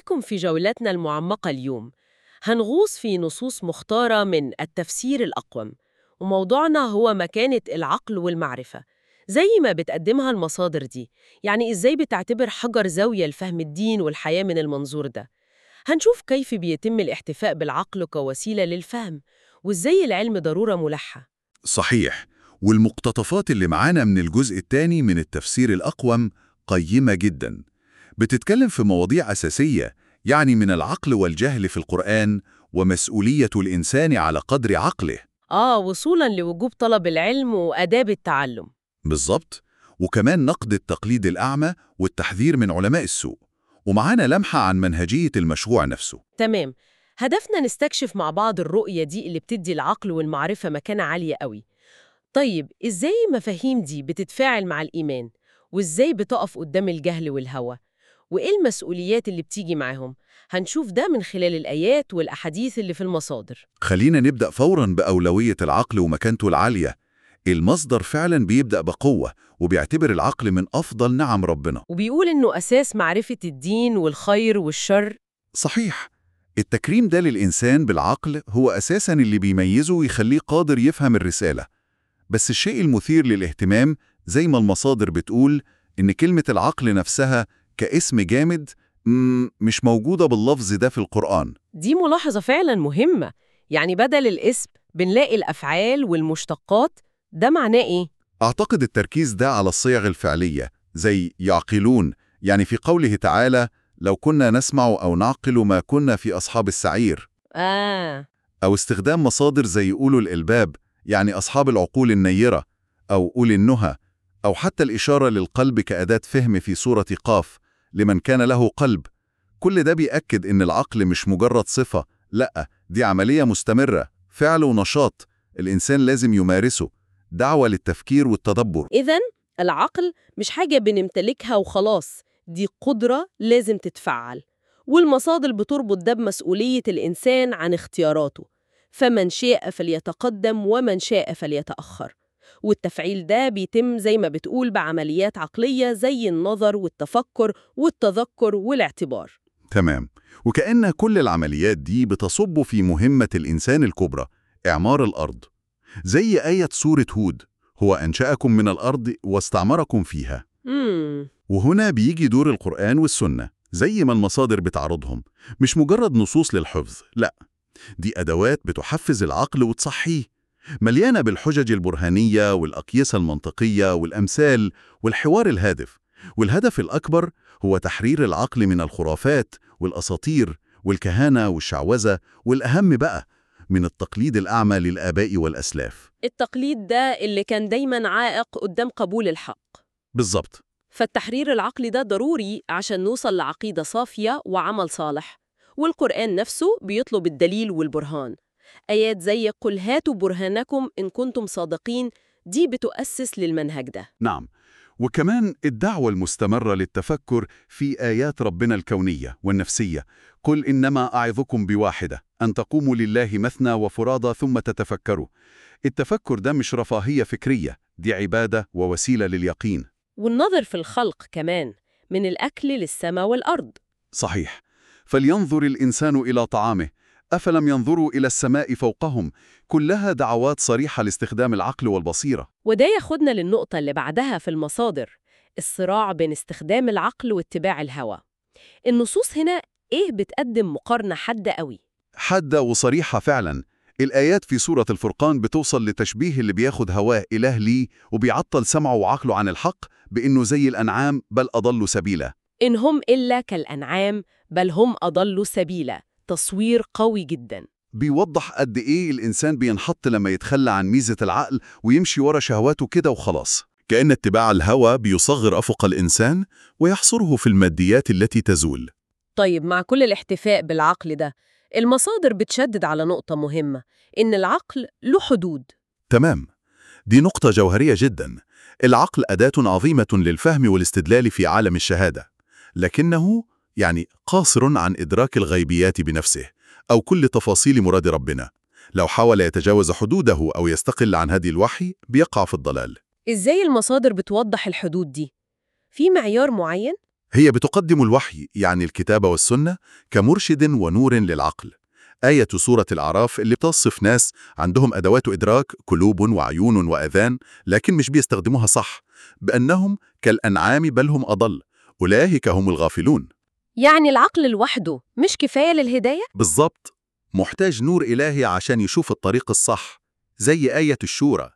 بيكم في جولتنا المعمقة اليوم هنغوص في نصوص مختارة من التفسير الأقوم وموضوعنا هو مكانة العقل والمعرفة زي ما بتقدمها المصادر دي يعني إزاي بتعتبر حجر زاوية لفهم الدين والحياة من المنظور ده هنشوف كيف بيتم الاحتفاء بالعقل كوسيلة للفهم وإزاي العلم ضرورة ملحة صحيح والمقتطفات اللي معانا من الجزء الثاني من التفسير الأقوم قيمة جدا بتتكلم في مواضيع أساسية يعني من العقل والجهل في القرآن ومسؤولية الإنسان على قدر عقله آه وصولاً لوجوب طلب العلم وآداب التعلم بالظبط وكمان نقد التقليد الأعمى والتحذير من علماء السوء ومعانا لمحة عن منهجية المشروع نفسه تمام هدفنا نستكشف مع بعض الرؤية دي اللي بتدي العقل والمعرفة مكانة عالية قوي طيب إزاي المفاهيم دي بتتفاعل مع الإيمان؟ وإزاي بتقف قدام الجهل والهوى؟ وإيه المسؤوليات اللي بتيجي معاهم؟ هنشوف ده من خلال الآيات والأحاديث اللي في المصادر خلينا نبدأ فوراً بأولوية العقل ومكانته العالية المصدر فعلاً بيبدأ بقوة وبيعتبر العقل من أفضل نعم ربنا وبيقول إنه أساس معرفة الدين والخير والشر صحيح التكريم ده للإنسان بالعقل هو أساساً اللي بيميزه ويخليه قادر يفهم الرسالة بس الشيء المثير للاهتمام زي ما المصادر بتقول إن كلمة العقل نفسها كاسم جامد مم، مش موجودة باللفظ ده في القرآن دي ملاحظة فعلا مهمة يعني بدل الاسم بنلاقي الأفعال والمشتقات ده معناه إيه؟ أعتقد التركيز ده على الصيغ الفعلية زي يعقلون يعني في قوله تعالى لو كنا نسمع أو نعقل ما كنا في أصحاب السعير آه أو استخدام مصادر زي أولو الإلباب يعني أصحاب العقول النيرة أو أولي النهى أو حتى الإشارة للقلب كأداة فهم في سورة قاف لمن كان له قلب كل ده بيأكد إن العقل مش مجرد صفة لأ دي عملية مستمرة فعل ونشاط الإنسان لازم يمارسه دعوة للتفكير والتدبر إذا العقل مش حاجة بنمتلكها وخلاص دي قدرة لازم تتفعل والمصادر بتربط ده بمسؤولية الإنسان عن اختياراته فمن شاء فليتقدم ومن شاء فليتأخر والتفعيل ده بيتم زي ما بتقول بعمليات عقلية زي النظر والتفكر والتذكر والاعتبار تمام وكأن كل العمليات دي بتصب في مهمة الإنسان الكبرى إعمار الأرض زي آية سورة هود هو أنشأكم من الأرض واستعمركم فيها مم. وهنا بيجي دور القرآن والسنة زي ما المصادر بتعرضهم مش مجرد نصوص للحفظ لا دي أدوات بتحفز العقل وتصحيه مليانة بالحجج البرهانية والأقيسة المنطقية والأمثال والحوار الهادف والهدف الأكبر هو تحرير العقل من الخرافات والأساطير والكهانة والشعوذة والأهم بقى من التقليد الأعمى للآباء والأسلاف التقليد ده اللي كان دايما عائق قدام قبول الحق بالظبط فالتحرير العقلي ده ضروري عشان نوصل لعقيدة صافية وعمل صالح والقرآن نفسه بيطلب الدليل والبرهان آيات زي قل هاتوا برهانكم إن كنتم صادقين دي بتؤسس للمنهج ده نعم وكمان الدعوة المستمرة للتفكر في آيات ربنا الكونية والنفسية قل إنما أعظكم بواحدة أن تقوموا لله مثنى وفرادى ثم تتفكروا التفكر ده مش رفاهية فكرية دي عبادة ووسيلة لليقين والنظر في الخلق كمان من الأكل للسماء والأرض صحيح فلينظر الإنسان إلى طعامه أفلم ينظروا إلى السماء فوقهم كلها دعوات صريحة لاستخدام العقل والبصيرة وده ياخدنا للنقطة اللي بعدها في المصادر الصراع بين استخدام العقل واتباع الهوى النصوص هنا إيه بتقدم مقارنة حادة قوي حادة وصريحة فعلا الآيات في سورة الفرقان بتوصل لتشبيه اللي بياخد هواه إله ليه وبيعطل سمعه وعقله عن الحق بإنه زي الأنعام بل أضل سبيلا إن هم إلا كالأنعام بل هم أضلوا سبيلا تصوير قوي جدا بيوضح قد إيه الإنسان بينحط لما يتخلى عن ميزة العقل ويمشي ورا شهواته كده وخلاص كأن اتباع الهوى بيصغر أفق الإنسان ويحصره في الماديات التي تزول طيب مع كل الاحتفاء بالعقل ده المصادر بتشدد على نقطة مهمة إن العقل له حدود تمام دي نقطة جوهرية جدا العقل أداة عظيمة للفهم والاستدلال في عالم الشهادة لكنه يعني قاصر عن إدراك الغيبيات بنفسه أو كل تفاصيل مراد ربنا لو حاول يتجاوز حدوده أو يستقل عن هدي الوحي بيقع في الضلال إزاي المصادر بتوضح الحدود دي؟ في معيار معين؟ هي بتقدم الوحي يعني الكتاب والسنة كمرشد ونور للعقل آية سورة الأعراف اللي بتصف ناس عندهم أدوات إدراك قلوب وعيون وأذان لكن مش بيستخدموها صح بأنهم كالأنعام بل هم أضل أولئك هم الغافلون يعني العقل لوحده مش كفاية للهداية؟ بالضبط محتاج نور إلهي عشان يشوف الطريق الصح زي آية الشورى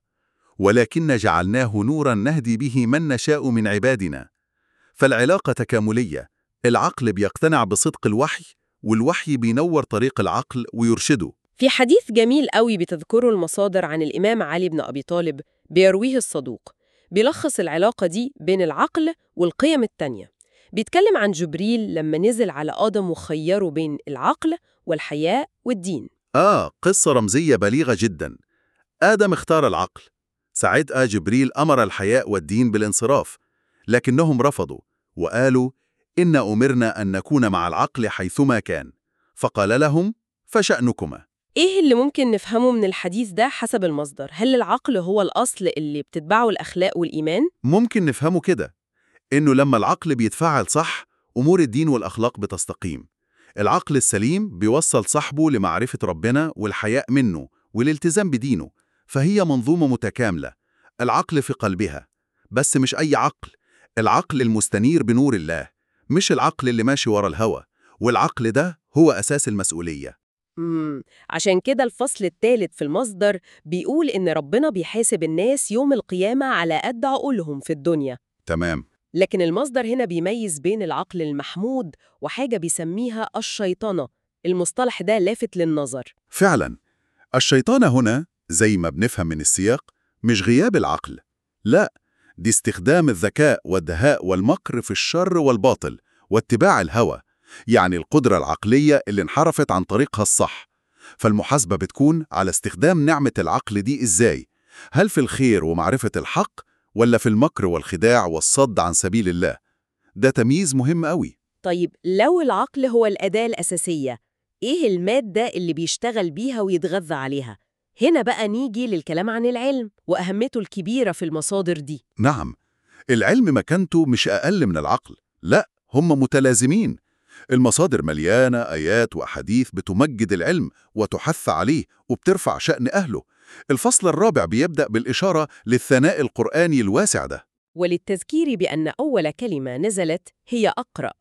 ولكن جعلناه نورا نهدي به من نشاء من عبادنا فالعلاقة تكاملية العقل بيقتنع بصدق الوحي والوحي بينور طريق العقل ويرشده في حديث جميل قوي بتذكره المصادر عن الإمام علي بن أبي طالب بيرويه الصدوق بيلخص العلاقة دي بين العقل والقيم التانية بيتكلم عن جبريل لما نزل على آدم وخيره بين العقل والحياة والدين آه قصة رمزية بليغة جدا آدم اختار العقل ساعتها جبريل أمر الحياء والدين بالانصراف لكنهم رفضوا وقالوا إن أمرنا أن نكون مع العقل حيثما كان فقال لهم فشأنكما إيه اللي ممكن نفهمه من الحديث ده حسب المصدر؟ هل العقل هو الأصل اللي بتتبعه الأخلاق والإيمان؟ ممكن نفهمه كده إنه لما العقل بيتفاعل صح أمور الدين والأخلاق بتستقيم العقل السليم بيوصل صاحبه لمعرفة ربنا والحياء منه والالتزام بدينه فهي منظومة متكاملة العقل في قلبها بس مش أي عقل العقل المستنير بنور الله مش العقل اللي ماشي ورا الهوى والعقل ده هو أساس المسؤولية مم. عشان كده الفصل الثالث في المصدر بيقول إن ربنا بيحاسب الناس يوم القيامة على قد عقولهم في الدنيا تمام لكن المصدر هنا بيميز بين العقل المحمود وحاجة بيسميها الشيطنة المصطلح ده لافت للنظر فعلا الشيطان هنا زي ما بنفهم من السياق مش غياب العقل لا دي استخدام الذكاء والدهاء والمكر في الشر والباطل واتباع الهوى يعني القدرة العقلية اللي انحرفت عن طريقها الصح فالمحاسبة بتكون على استخدام نعمة العقل دي إزاي هل في الخير ومعرفة الحق ولا في المكر والخداع والصد عن سبيل الله ده تمييز مهم قوي طيب لو العقل هو الأداة الأساسية إيه المادة اللي بيشتغل بيها ويتغذى عليها؟ هنا بقى نيجي للكلام عن العلم وأهميته الكبيرة في المصادر دي نعم العلم مكانته مش أقل من العقل لا هم متلازمين المصادر مليانة آيات وأحاديث بتمجد العلم وتحث عليه وبترفع شأن أهله الفصل الرابع بيبدأ بالإشارة للثناء القرآني الواسع ده وللتذكير بأن أول كلمة نزلت هي أقرأ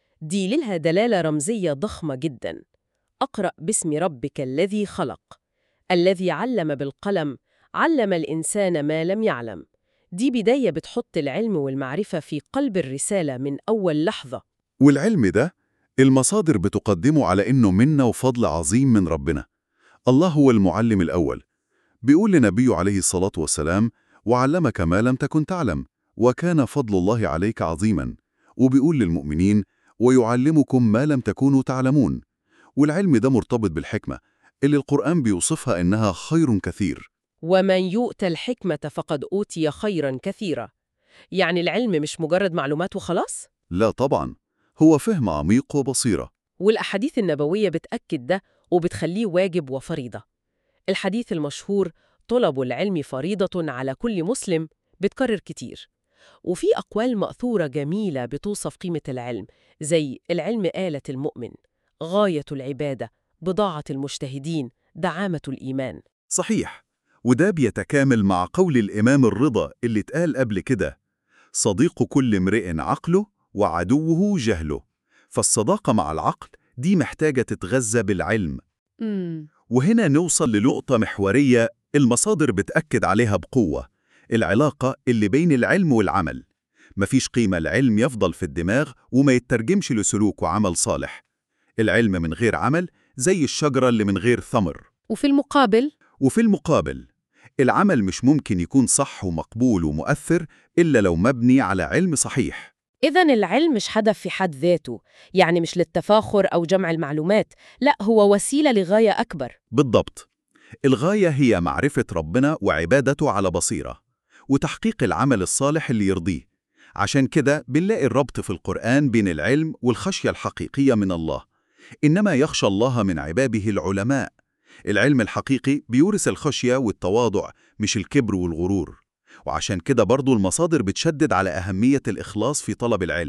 دي لها دلالة رمزية ضخمة جدا أقرأ باسم ربك الذي خلق الذي علم بالقلم علم الإنسان ما لم يعلم دي بداية بتحط العلم والمعرفة في قلب الرسالة من أول لحظة والعلم ده المصادر بتقدمه على إنه منا وفضل عظيم من ربنا الله هو المعلم الأول بيقول لنبيه عليه الصلاة والسلام وعلمك ما لم تكن تعلم وكان فضل الله عليك عظيما وبيقول للمؤمنين ويعلمكم ما لم تكونوا تعلمون والعلم ده مرتبط بالحكمة اللي القرآن بيوصفها إنها خير كثير ومن يؤت الحكمة فقد أوتي خيرا كثيرا يعني العلم مش مجرد معلومات وخلاص؟ لا طبعا هو فهم عميق وبصيرة والأحاديث النبوية بتأكد ده وبتخليه واجب وفريضة الحديث المشهور طلب العلم فريضة على كل مسلم بتكرر كتير وفي أقوال مأثورة جميلة بتوصف قيمة العلم زي العلم آلة المؤمن غاية العبادة بضاعة المجتهدين دعامة الإيمان صحيح وده بيتكامل مع قول الإمام الرضا اللي اتقال قبل كده صديق كل امرئ عقله وعدوه جهله فالصداقة مع العقل دي محتاجة تتغذى بالعلم مم. وهنا نوصل لنقطة محورية المصادر بتأكد عليها بقوة العلاقة اللي بين العلم والعمل مفيش قيمة العلم يفضل في الدماغ وما يترجمش لسلوك وعمل صالح العلم من غير عمل زي الشجرة اللي من غير ثمر وفي المقابل وفي المقابل العمل مش ممكن يكون صح ومقبول ومؤثر إلا لو مبني على علم صحيح إذا العلم مش هدف في حد ذاته يعني مش للتفاخر أو جمع المعلومات لا هو وسيلة لغاية أكبر بالضبط الغاية هي معرفة ربنا وعبادته على بصيرة وتحقيق العمل الصالح اللي يرضيه عشان كده بنلاقي الربط في القرآن بين العلم والخشية الحقيقية من الله إنما يخشى الله من عباده العلماء العلم الحقيقي بيورث الخشية والتواضع مش الكبر والغرور وعشان كده برضو المصادر بتشدد على أهمية الإخلاص في طلب العلم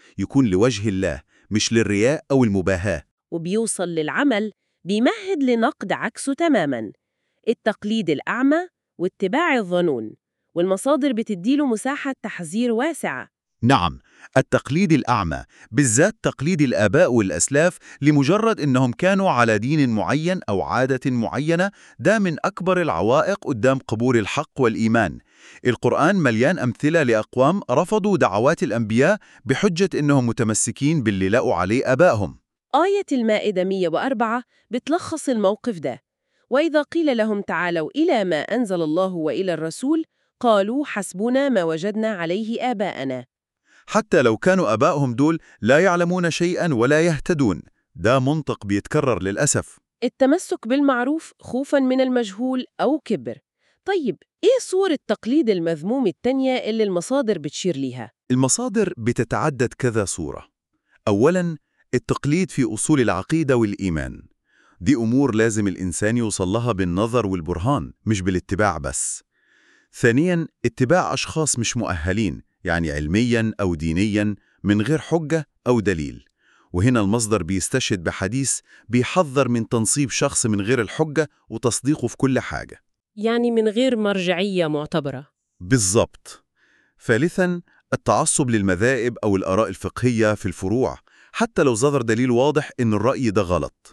يكون لوجه الله مش للرياء أو المباهاة وبيوصل للعمل بيمهد لنقد عكسه تماماً التقليد الأعمى واتباع الظنون والمصادر بتديله مساحة تحذير واسعة نعم التقليد الأعمى بالذات تقليد الآباء والأسلاف لمجرد أنهم كانوا على دين معين أو عادة معينة ده من أكبر العوائق قدام قبول الحق والإيمان القرآن مليان أمثلة لأقوام رفضوا دعوات الأنبياء بحجة أنهم متمسكين باللي لقوا عليه آبائهم آية المائدة 104 بتلخص الموقف ده وإذا قيل لهم تعالوا إلى ما أنزل الله وإلى الرسول قالوا حسبنا ما وجدنا عليه آباءنا حتى لو كانوا آبائهم دول لا يعلمون شيئا ولا يهتدون ده منطق بيتكرر للأسف التمسك بالمعروف خوفاً من المجهول أو كبر طيب إيه صور التقليد المذموم التانية اللي المصادر بتشير ليها؟ المصادر بتتعدد كذا صورة أولاً التقليد في أصول العقيدة والإيمان دي أمور لازم الإنسان يوصل لها بالنظر والبرهان مش بالاتباع بس ثانياً اتباع أشخاص مش مؤهلين يعني علمياً أو دينياً من غير حجة أو دليل وهنا المصدر بيستشهد بحديث بيحذر من تنصيب شخص من غير الحجة وتصديقه في كل حاجة يعني من غير مرجعية معتبرة بالضبط ثالثاً التعصب للمذاهب أو الآراء الفقهية في الفروع حتى لو ظهر دليل واضح إن الرأي ده غلط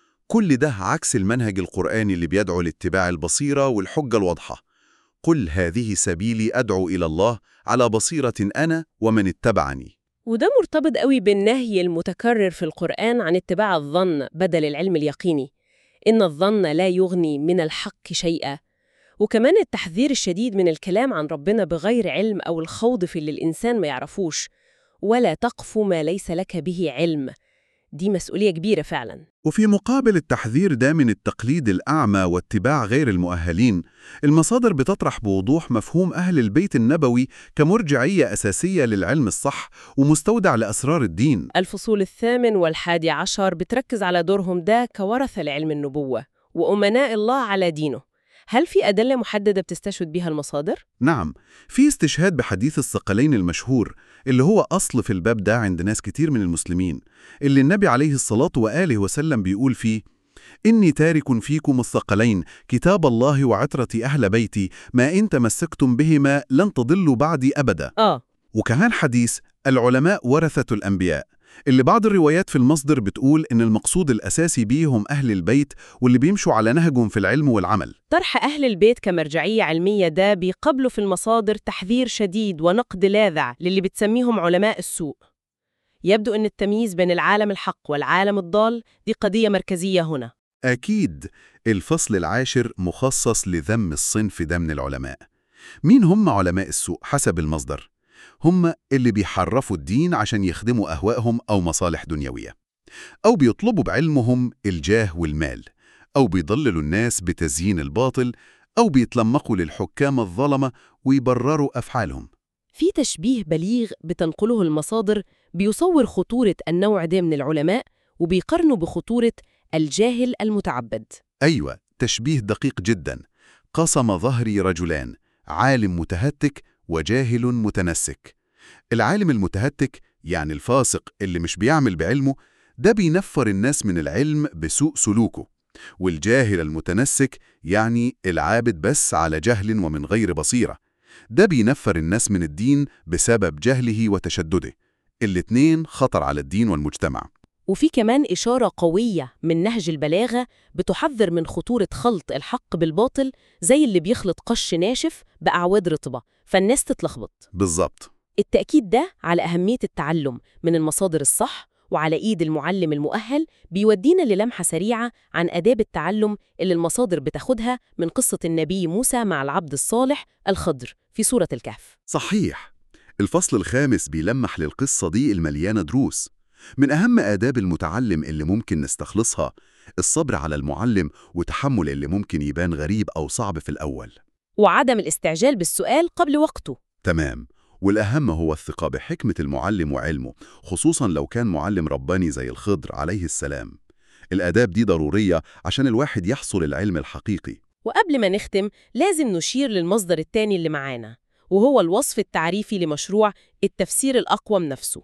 كل ده عكس المنهج القرآني اللي بيدعو لاتباع البصيرة والحجة الواضحة قل هذه سبيلي أدعو إلى الله على بصيرة أنا ومن اتبعني وده مرتبط قوي بالنهي المتكرر في القرآن عن اتباع الظن بدل العلم اليقيني إن الظن لا يغني من الحق شيئا وكمان التحذير الشديد من الكلام عن ربنا بغير علم أو الخوض في اللي الإنسان ما يعرفوش ولا تقف ما ليس لك به علم دي مسؤولية كبيرة فعلا وفي مقابل التحذير ده من التقليد الأعمى واتباع غير المؤهلين المصادر بتطرح بوضوح مفهوم أهل البيت النبوي كمرجعية أساسية للعلم الصح ومستودع لأسرار الدين الفصول الثامن والحادي عشر بتركز على دورهم ده كورثة لعلم النبوة وأمناء الله على دينه هل في أدلة محددة بتستشهد بها المصادر؟ نعم في استشهاد بحديث الثقلين المشهور اللي هو أصل في الباب ده عند ناس كتير من المسلمين اللي النبي عليه الصلاة وآله وسلم بيقول فيه إني تارك فيكم الثقلين كتاب الله وعترة أهل بيتي ما إن تمسكتم بهما لن تضلوا بعدي أبدا آه وكمان حديث العلماء ورثة الأنبياء اللي بعض الروايات في المصدر بتقول إن المقصود الأساسي بيهم أهل البيت واللي بيمشوا على نهجهم في العلم والعمل طرح أهل البيت كمرجعية علمية ده بيقبلوا في المصادر تحذير شديد ونقد لاذع للي بتسميهم علماء السوء يبدو أن التمييز بين العالم الحق والعالم الضال دي قضية مركزية هنا أكيد الفصل العاشر مخصص لذم الصنف ده من العلماء مين هم علماء السوء حسب المصدر؟ هم اللي بيحرفوا الدين عشان يخدموا أهوائهم أو مصالح دنيوية أو بيطلبوا بعلمهم الجاه والمال أو بيضللوا الناس بتزيين الباطل أو بيتلمقوا للحكام الظلمة ويبرروا أفعالهم في تشبيه بليغ بتنقله المصادر بيصور خطورة النوع ده من العلماء وبيقارنه بخطورة الجاهل المتعبد أيوة تشبيه دقيق جدا قسم ظهري رجلان عالم متهتك وجاهل متنسك العالم المتهتك يعني الفاسق اللي مش بيعمل بعلمه ده بينفر الناس من العلم بسوء سلوكه والجاهل المتنسك يعني العابد بس على جهل ومن غير بصيرة ده بينفر الناس من الدين بسبب جهله وتشدده الاتنين خطر على الدين والمجتمع وفي كمان إشارة قوية من نهج البلاغة بتحذر من خطورة خلط الحق بالباطل زي اللي بيخلط قش ناشف بأعواد رطبة فالناس تتلخبط بالظبط التأكيد ده على أهمية التعلم من المصادر الصح وعلى إيد المعلم المؤهل بيودينا للمحة سريعة عن آداب التعلم اللي المصادر بتاخدها من قصة النبي موسى مع العبد الصالح الخضر في سورة الكهف صحيح الفصل الخامس بيلمح للقصة دي المليانة دروس من أهم آداب المتعلم اللي ممكن نستخلصها الصبر على المعلم وتحمل اللي ممكن يبان غريب أو صعب في الأول وعدم الاستعجال بالسؤال قبل وقته تمام والأهم هو الثقة بحكمة المعلم وعلمه خصوصا لو كان معلم رباني زي الخضر عليه السلام الآداب دي ضرورية عشان الواحد يحصل العلم الحقيقي وقبل ما نختم لازم نشير للمصدر التاني اللي معانا وهو الوصف التعريفي لمشروع التفسير الأقوم نفسه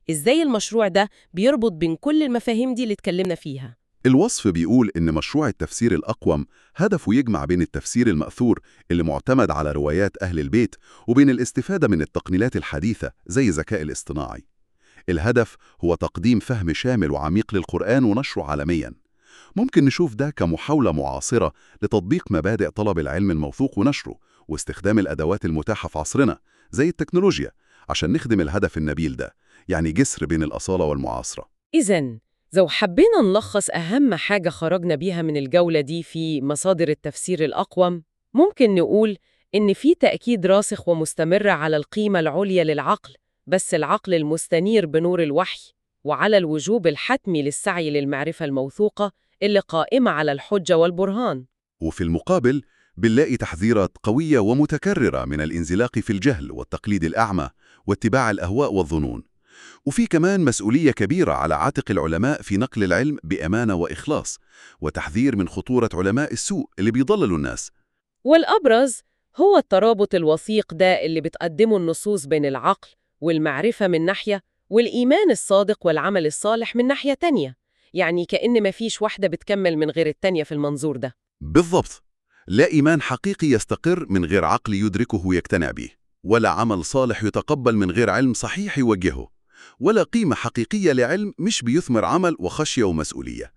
إزاي المشروع ده بيربط بين كل المفاهيم دي اللي اتكلمنا فيها؟ الوصف بيقول إن مشروع التفسير الأقوم هدفه يجمع بين التفسير المأثور اللي معتمد على روايات أهل البيت وبين الاستفادة من التقنيات الحديثة زي الذكاء الاصطناعي. الهدف هو تقديم فهم شامل وعميق للقرآن ونشره عالمياً. ممكن نشوف ده كمحاولة معاصرة لتطبيق مبادئ طلب العلم الموثوق ونشره واستخدام الأدوات المتاحة في عصرنا زي التكنولوجيا عشان نخدم الهدف النبيل ده يعني جسر بين الأصالة والمعاصرة إذا لو حبينا نلخص أهم حاجة خرجنا بيها من الجولة دي في مصادر التفسير الأقوم ممكن نقول إن في تأكيد راسخ ومستمر على القيمة العليا للعقل بس العقل المستنير بنور الوحي وعلى الوجوب الحتمي للسعي للمعرفة الموثوقة اللي قائمة على الحجة والبرهان وفي المقابل بنلاقي تحذيرات قوية ومتكررة من الانزلاق في الجهل والتقليد الأعمى واتباع الأهواء والظنون وفي كمان مسؤولية كبيرة على عاتق العلماء في نقل العلم بأمانة وإخلاص وتحذير من خطورة علماء السوء اللي بيضللوا الناس والأبرز هو الترابط الوثيق ده اللي بتقدمه النصوص بين العقل والمعرفة من ناحية والإيمان الصادق والعمل الصالح من ناحية تانية يعني كأن مفيش واحدة بتكمل من غير التانية في المنظور ده بالضبط لا إيمان حقيقي يستقر من غير عقل يدركه ويقتنع به ولا عمل صالح يتقبل من غير علم صحيح يوجهه ولا قيمة حقيقية لعلم مش بيثمر عمل وخشية ومسؤولية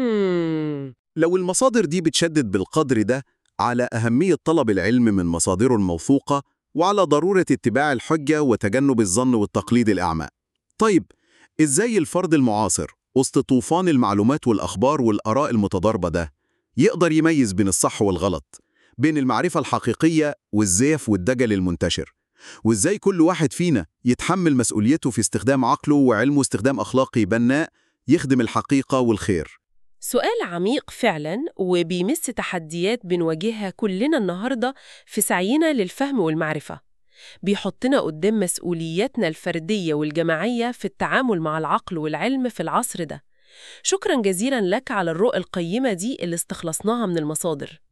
مم. لو المصادر دي بتشدد بالقدر ده على أهمية طلب العلم من مصادره الموثوقة وعلى ضرورة اتباع الحجة وتجنب الظن والتقليد الأعمى طيب إزاي الفرد المعاصر وسط طوفان المعلومات والأخبار والآراء المتضاربة ده يقدر يميز بين الصح والغلط بين المعرفة الحقيقية والزيف والدجل المنتشر وإزاي كل واحد فينا يتحمل مسؤوليته في استخدام عقله وعلمه استخدام أخلاقي بناء يخدم الحقيقة والخير سؤال عميق فعلا وبيمس تحديات بنواجهها كلنا النهاردة في سعينا للفهم والمعرفة بيحطنا قدام مسؤولياتنا الفردية والجماعية في التعامل مع العقل والعلم في العصر ده شكرا جزيلا لك على الرؤى القيمة دي اللي استخلصناها من المصادر